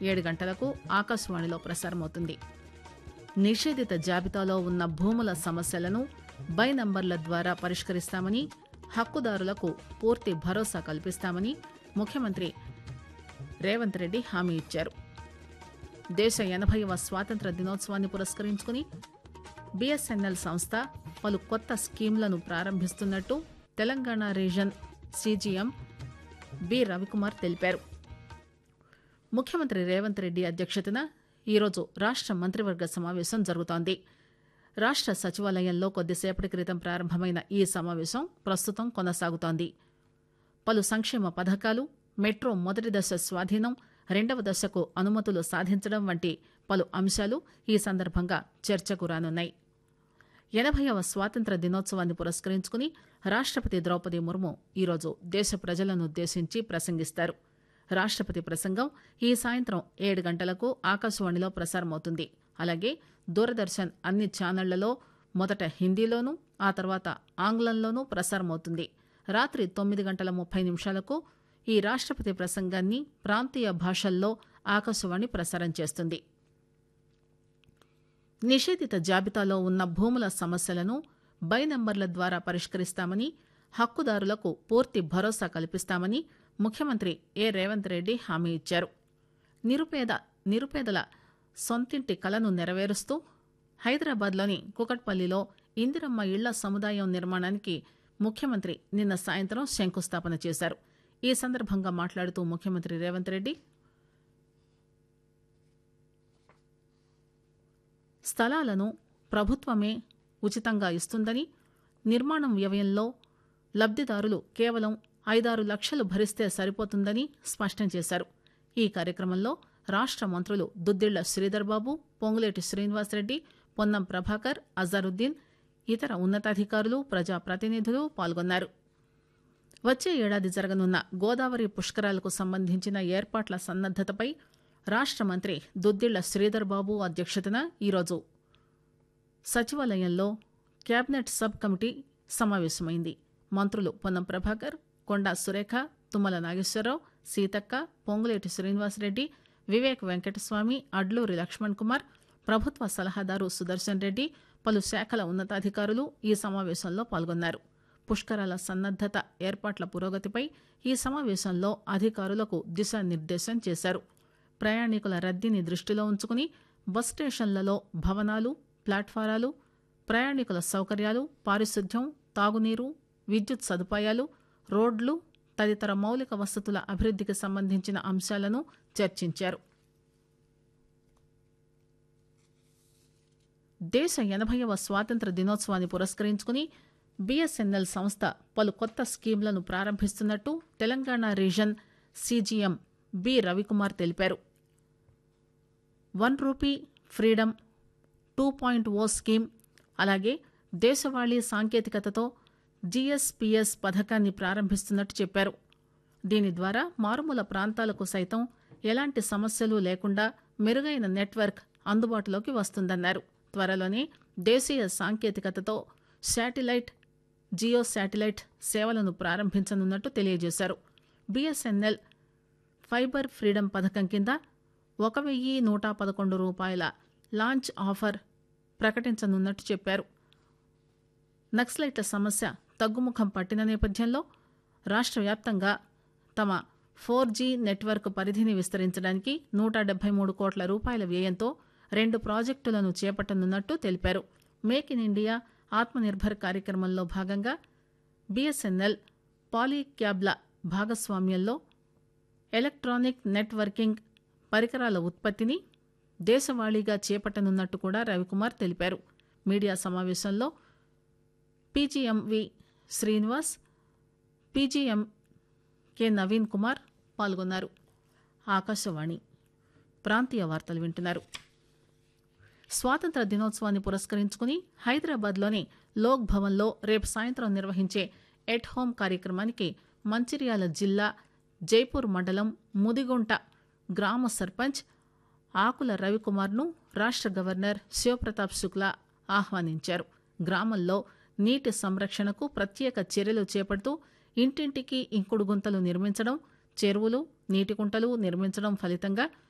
ఏడు గంటలకు ఆకాశవాణిలో ప్రసారమవుతుంది నిషేధిత జాబితాలో ఉన్న భూముల సమస్యలను బై నంబర్ల ద్వారా పరిష్కరిస్తామని హక్కుదారులకు పూర్తి భరోసా కల్పిస్తామని ముఖ్యమంత్రి రేవంత్ రెడ్డి హామీ ఇచ్చారు దేశ ఎనభైవ స్వాతంత్ర దినోత్సవాన్ని పురస్కరించుకుని బిఎస్ఎన్ఎల్ సంస్థ పలు కొత్త స్కీంలను ప్రారంభిస్తున్నట్టు Telangana region CGM B Ravikumar తెలిపారు ముఖ్యమంత్రి రేవంత్ రెడ్డి అధ్యక్షతన ఈరోజు రాష్ట మంత్రివర్గ సమావేశం జరుగుతోంది రాష్ట సచివాలయంలో కొద్దిసేపటి క్రితం ప్రారంభమైన ఈ సమావేశం ప్రస్తుతం కొనసాగుతోంది పలు సంక్షేమ పథకాలు మెట్రో మొదటి దశ స్వాధీనం రెండవ దశకు అనుమతులు సాధించడం వంటి పలు అంశాలు ఈ సందర్భంగా చర్చకు రానున్నాయి ఎనభైవ స్వాతంత్ర దినోత్సవాన్ని పురస్కరించుకుని రాష్టపతి ద్రౌపది ముర్ము ఈరోజు దేశ ప్రజలను ఉద్దేశించి ప్రసంగిస్తారు రాష్టపతి ప్రసంగం ఈ సాయంత్రం ఏడు గంటలకు ఆకాశవాణిలో ప్రసారమవుతుంది అలాగే దూరదర్శన్ అన్ని ఛానళ్లలో మొదట హిందీలోనూ ఆ తర్వాత ఆంగ్లంలోనూ ప్రసారమవుతుంది రాత్రి తొమ్మిది గంటల ముప్పై నిమిషాలకు ఈ రాష్టపతి ప్రసంగాన్ని ప్రాంతీయ భాషల్లో ఆకాశవాణి ప్రసారం చేస్తుంది నిషేధిత జాబితాలో ఉన్న భూముల సమస్యలను బై నంబర్ల ద్వారా పరిష్కరిస్తామని హక్కుదారులకు పూర్తి భరోసా కల్పిస్తామని ముఖ్యమంత్రి ఏ రేవంత్ రెడ్డి హామీ ఇచ్చారు నిరుపేద నిరుపేదల సొంతింటి కలను నెరవేరుస్తూ హైదరాబాద్లోని కుకట్పల్లిలో ఇందిరమ్మ ఇళ్ల సముదాయం నిర్మాణానికి ముఖ్యమంత్రి నిన్న సాయంత్రం శంకుస్థాపన చేశారు ఈ సందర్భంగా మాట్లాడుతూ ముఖ్యమంత్రి రేవంత్ రెడ్డి స్థలాలను ప్రభుత్వమే ఉచితంగా ఇస్తుందని నిర్మాణం వ్యయంలో లబ్దిదారులు కేవలం ఐదారు లక్షలు భరిస్తే సరిపోతుందని స్పష్టం చేశారు ఈ కార్యక్రమంలో రాష్ట మంత్రులు దుద్దిళ్ల శ్రీధర్బాబు పొంగులేటి శ్రీనివాసరెడ్డి పొన్నం ప్రభాకర్ అజారుద్దీన్ ఇతర ఉన్నతాధికారులు ప్రజాప్రతినిధులు పాల్గొన్నారు వచ్చే ఏడాది జరగనున్న గోదావరి పుష్కరాలకు సంబంధించిన ఏర్పాట్ల సన్నద్దతపై రాష్ట మంత్రి దుద్దిళ్ల శ్రీధర్బాబు అధ్యక్షతన ఈరోజు సచివాలయంలో కేబినెట్ సబ్ కమిటీ సమావేశమైంది మంత్రులు పొన్నం ప్రభాకర్ కొండా సురేఖ తుమ్మల నాగేశ్వరరావు సీతక్క పొంగులేటి శ్రీనివాసరెడ్డి వివేక్ వెంకటస్వామి అడ్లూరి లక్ష్మణ్ కుమార్ ప్రభుత్వ సలహాదారు సుదర్శన్ రెడ్డి పలు శాఖల ఉన్నతాధికారులు ఈ సమావేశంలో పాల్గొన్నారు పుష్కరాల సన్నద్దత ఏర్పాట్ల పురోగతిపై ఈ సమావేశంలో అధికారులకు దిశానిర్దేశం చేశారు ప్రయాణికుల రద్దీని దృష్టిలో ఉంచుకుని బస్ స్టేషన్లలో భవనాలు ప్లాట్ఫారాలు ప్రయాణికుల సౌకర్యాలు పారిశుద్ధ్యం తాగునీరు విద్యుత్ సదుపాయాలు రోడ్లు తదితర మౌలిక వసతుల అభివృద్ధికి సంబంధించిన అంశాలను చర్చించారు దేశ ఎనభైవ స్వాతంత్ర దినోత్సవాన్ని పురస్కరించుకుని బీఎస్ఎన్ఎల్ సంస్థ పలు కొత్త స్కీంలను ప్రారంభిస్తున్నట్టు Telangana region CGM B Ravikumar తెలిపారు one rupee freedom two point O scheme అలాగే దేశవాళీ సాంకేతికతతో జీఎస్పీఎస్ పథకాన్ని ప్రారంభిస్తున్నట్టు చెప్పారు దీని ద్వారా మారుమూల ప్రాంతాలకు సైతం ఎలాంటి సమస్యలు లేకుండా మెరుగైన నెట్వర్క్ అందుబాటులోకి వస్తుందన్నారు త్వరలోనే దేశీయ సాంకేతికతతో శాటిలైట్ జియో శాటిలైట్ సేవలను ప్రారంభించనున్నట్టు తెలియజేశారు బీఎస్ఎన్ఎల్ ఫైబర్ ఫ్రీడమ్ పథకం కింద ఒక వెయ్యి నూట పదకొండు రూపాయల లాంచ్ ఆఫర్ ప్రకటించనున్నట్టు చెప్పారు నక్సలైట్ల సమస్య తగ్గుముఖం పట్టిన నేపథ్యంలో రాష్ట్ర వ్యాప్తంగా తమ ఫోర్ జీ నెట్వర్క్ పరిధిని విస్తరించడానికి నూట డెబ్బై మూడు కోట్ల రూపాయల వ్యయంతో రెండు ప్రాజెక్టులను చేపట్టనున్నట్టు తెలిపారు మేక్ ఇన్ ఇండియా ఆత్మనిర్భర్ కార్యక్రమంలో భాగంగా బీఎస్ఎన్ఎల్ పాలీక్యాబ్ల భాగస్వామ్యంలో ఎలక్ట్రానిక్ నెట్వర్కింగ్ పరికరాల ఉత్పత్తిని దేశవాళీగా చేపట్టనున్నట్టు కూడా రవికుమార్ తెలిపారు మీడియా సమావేశంలో PGM V Srinivas PGM K Naveen Kumar పాల్గొన్నారు ఆకాశవాణి ప్రాంతీయ వార్తలు వింటున్నారు స్వాతంత్ర దినోత్సవాన్ని పురస్కరించుకుని హైదరాబాద్లోని లోక్ భవన్లో రేపు సాయంత్రం నిర్వహించే ఎట్ హోం కార్యక్రమానికి మంచిర్యాల జిల్లా జైపూర్ మండలం ముదిగుంట గ్రామ సర్పంచ్ ఆకుల రవికుమార్ను రాష్ట్ర గవర్నర్ శివప్రతాప్ శుక్లా ఆహ్వానించారు గ్రామంలో నీటి సంరక్షణకు ప్రత్యేక చర్యలు చేపడుతూ ఇంటింటికి ఇంకుడు గుంతలు నిర్మించడం చెరువులు నీటి కుంటలు నిర్మించడం ఫలితంగా